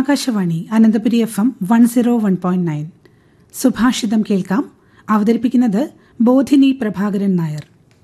Akashvani Ananthapuri F M one zero one point nine സുഭാഷിതം കേൾക്കാം അവതരിപ്പിക്കുന്നത് ബോധിനി പ്രഭാകരൻ നായർ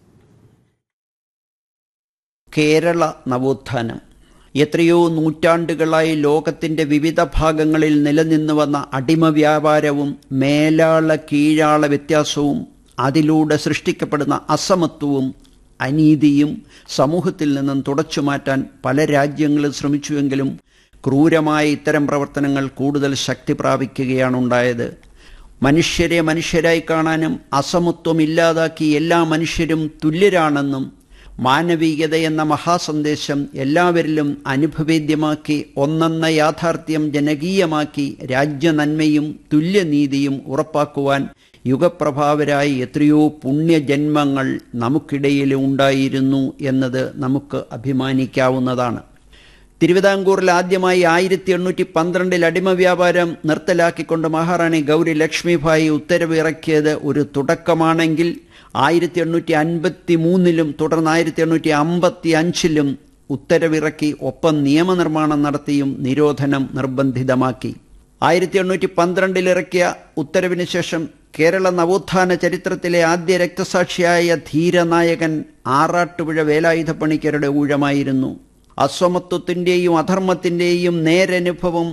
കേരള നവോത്ഥാനം എത്രയോ നൂറ്റാണ്ടുകളായി ലോകത്തിന്റെ വിവിധ ഭാഗങ്ങളിൽ നിലനിന്നു വന്ന അടിമ വ്യാപാരവും മേലാള കീഴാള വ്യത്യാസവും അതിലൂടെ സൃഷ്ടിക്കപ്പെടുന്ന അസമത്വവും അനീതിയും സമൂഹത്തിൽ നിന്നും തുടച്ചു മാറ്റാൻ പല രാജ്യങ്ങളും ശ്രമിച്ചുവെങ്കിലും ക്രൂരമായ ഇത്തരം പ്രവർത്തനങ്ങൾ കൂടുതൽ ശക്തി പ്രാപിക്കുകയാണുണ്ടായത് മനുഷ്യരെ മനുഷ്യരായി കാണാനും അസമത്വം ഇല്ലാതാക്കി എല്ലാ മനുഷ്യരും തുല്യരാണെന്നും മാനവികത എന്ന മഹാസന്ദേശം എല്ലാവരിലും അനുഭവേദ്യമാക്കി ഒന്നെന്ന യാഥാർത്ഥ്യം ജനകീയമാക്കി രാജ്യനന്മയും തുല്യനീതിയും ഉറപ്പാക്കുവാൻ യുഗപ്രഭാവരായി എത്രയോ പുണ്യജന്മങ്ങൾ നമുക്കിടയിൽ ഉണ്ടായിരുന്നു എന്നത് നമുക്ക് അഭിമാനിക്കാവുന്നതാണ് തിരുവിതാംകൂറിൽ ആദ്യമായി ആയിരത്തി എണ്ണൂറ്റി പന്ത്രണ്ടിൽ അടിമ വ്യാപാരം നിർത്തലാക്കിക്കൊണ്ട് മഹാറാണി ഗൗരി ലക്ഷ്മിഭായി ഉത്തരവ് ഇറക്കിയത് ഒരു തുടക്കമാണെങ്കിൽ ആയിരത്തി എണ്ണൂറ്റി അൻപത്തി മൂന്നിലും തുടർന്ന് ആയിരത്തി എണ്ണൂറ്റി അമ്പത്തി അഞ്ചിലും ഉത്തരവിറക്കി ഒപ്പം നിയമനിർമ്മാണം നടത്തിയും നിരോധനം നിർബന്ധിതമാക്കി ആയിരത്തി എണ്ണൂറ്റി പന്ത്രണ്ടിൽ ഇറക്കിയ ഉത്തരവിന് ശേഷം കേരള നവോത്ഥാന ചരിത്രത്തിലെ ആദ്യ രക്തസാക്ഷിയായ ധീരനായകൻ ആറാട്ടുപുഴ വേലായുധ പണിക്കരുടെ ഊഴമായിരുന്നു അസ്വമത്വത്തിൻ്റെയും അധർമ്മത്തിൻ്റെയും നേരനുഭവം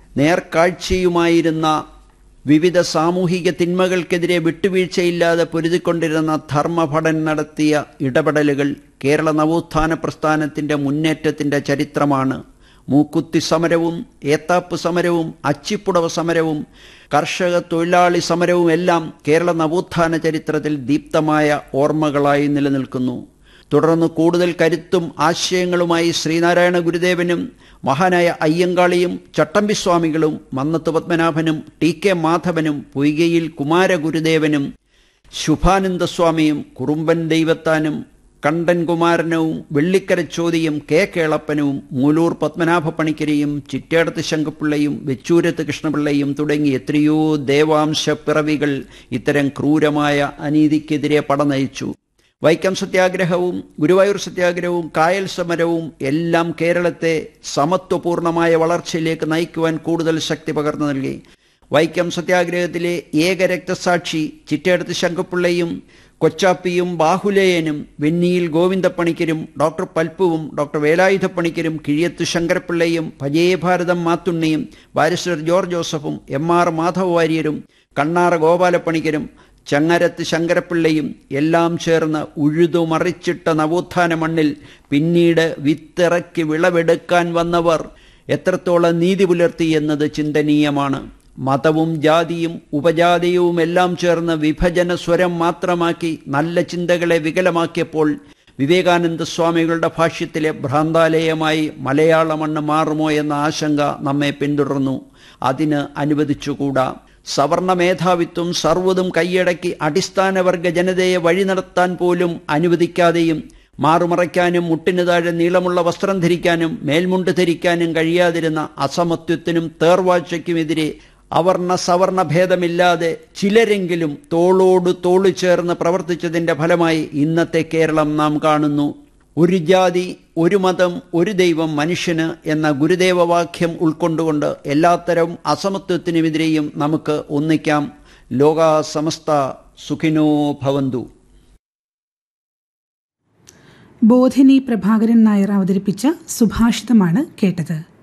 നേർക്കാഴ്ചയുമായിരുന്ന വിവിധ സാമൂഹിക തിന്മകൾക്കെതിരെ വിട്ടുവീഴ്ചയില്ലാതെ പൊരുതിക്കൊണ്ടിരുന്ന ധർമ്മഭടൻ നടത്തിയ ഇടപെടലുകൾ കേരള നവോത്ഥാന പ്രസ്ഥാനത്തിന്റെ മുന്നേറ്റത്തിന്റെ ചരിത്രമാണ് മൂക്കുത്തി സമരവും ഏത്താപ്പ് സമരവും അച്ചിപ്പുടവ സമരവും കർഷക തൊഴിലാളി സമരവും എല്ലാം കേരള നവോത്ഥാന ചരിത്രത്തിൽ ദീപ്തമായ ഓർമ്മകളായി നിലനിൽക്കുന്നു തുടർന്ന് കൂടുതൽ കരുത്തും ആശയങ്ങളുമായി ശ്രീനാരായണ ഗുരുദേവനും മഹാനായ അയ്യങ്കാളിയും ചട്ടമ്പിസ്വാമികളും മന്നത്ത് പത്മനാഭനും ടി കെ മാധവനും പൊയ്കയിൽ കുമാരഗുരുദേവനും ശുഭാനന്ദസ്വാമിയും കുറുമ്പൻ ദൈവത്താനും കണ്ടൻ കുമാരനവും വെള്ളിക്കര ചോതിയും കെ കേളപ്പനും മൂലൂർ പത്മനാഭ പണിക്കരെയും ചിറ്റേടത്ത് ശങ്കപ്പിള്ളയും വെച്ചൂരത്ത് കൃഷ്ണപിള്ളയും തുടങ്ങി എത്രയോ ദേവാംശ പിറവികൾ ഇത്തരം ക്രൂരമായ അനീതിക്കെതിരെ പടനയിച്ചു വൈക്കം സത്യാഗ്രഹവും ഗുരുവായൂർ സത്യാഗ്രഹവും കായൽ സമരവും എല്ലാം കേരളത്തെ സമത്വപൂർണമായ വളർച്ചയിലേക്ക് നയിക്കുവാൻ കൂടുതൽ ശക്തി പകർന്നു നൽകി വൈക്കം സത്യാഗ്രഹത്തിലെ ഏക രക്തസാക്ഷി ചിറ്റേടത്ത് ശങ്കപ്പിള്ളയും കൊച്ചാപ്പിയും ബാഹുലേയനും വെന്നിയിൽ ഗോവിന്ദപ്പണിക്കരും ഡോക്ടർ പൽപ്പുവും ഡോക്ടർ വേലായുധപ്പണിക്കരും കിഴിയത്ത് ശങ്കരപ്പിള്ളയും ഭജയഭാരതം മാത്തുണ്ണിയും ബാരിസ്റ്റർ ജോർജ് ജോസഫും എം ആർ മാധവ വാര്യരും കണ്ണാറ ഗോപാലപ്പണിക്കരും ചങ്ങരത്ത് ശങ്കരപ്പിള്ളയും എല്ലാം ചേർന്ന് ഉഴുതുമറിച്ചിട്ട നവോത്ഥാന മണ്ണിൽ പിന്നീട് വിത്തിറക്കി വിളവെടുക്കാൻ വന്നവർ എത്രത്തോളം നീതി പുലർത്തി എന്നത് ചിന്തനീയമാണ് മതവും ജാതിയും ഉപജാതിയും എല്ലാം ചേർന്ന് വിഭജന സ്വരം മാത്രമാക്കി നല്ല ചിന്തകളെ വികലമാക്കിയപ്പോൾ വിവേകാനന്ദ സ്വാമികളുടെ ഭാഷ്യത്തിലെ ഭ്രാന്താലയമായി മലയാള മണ്ണ് മാറുമോ എന്ന ആശങ്ക നമ്മെ പിന്തുടർന്നു അതിന് അനുവദിച്ചുകൂടാ സവർണ മേധാവിത്വം സർവ്വതും കൈയടക്കി അടിസ്ഥാനവർഗ ജനതയെ വഴി നടത്താൻ പോലും അനുവദിക്കാതെയും മാറുമറയ്ക്കാനും മുട്ടിനു താഴെ നീളമുള്ള വസ്ത്രം ധരിക്കാനും മേൽമുണ്ട് ധരിക്കാനും കഴിയാതിരുന്ന അസമത്വത്തിനും തേർവാഴ്ചയ്ക്കുമെതിരെ അവർണ സവർണ ഭേദമില്ലാതെ ചിലരെങ്കിലും തോളോട് തോളു ചേർന്ന് പ്രവർത്തിച്ചതിന്റെ ഫലമായി ഇന്നത്തെ കേരളം നാം കാണുന്നു ഒരു ജാതി ഒരു മതം ഒരു ദൈവം മനുഷ്യന് എന്ന ഗുരുദേവവാക്യം ഉൾക്കൊണ്ടുകൊണ്ട് എല്ലാത്തരം അസമത്വത്തിനുമെതിരെയും നമുക്ക് ഒന്നിക്കാം ലോക സമസ്ത സുഖിനോ ഭവന്തു ബോധിനി പ്രഭാകരൻ നായർ അവതരിപ്പിച്ച സുഭാഷിതമാണ് കേട്ടത്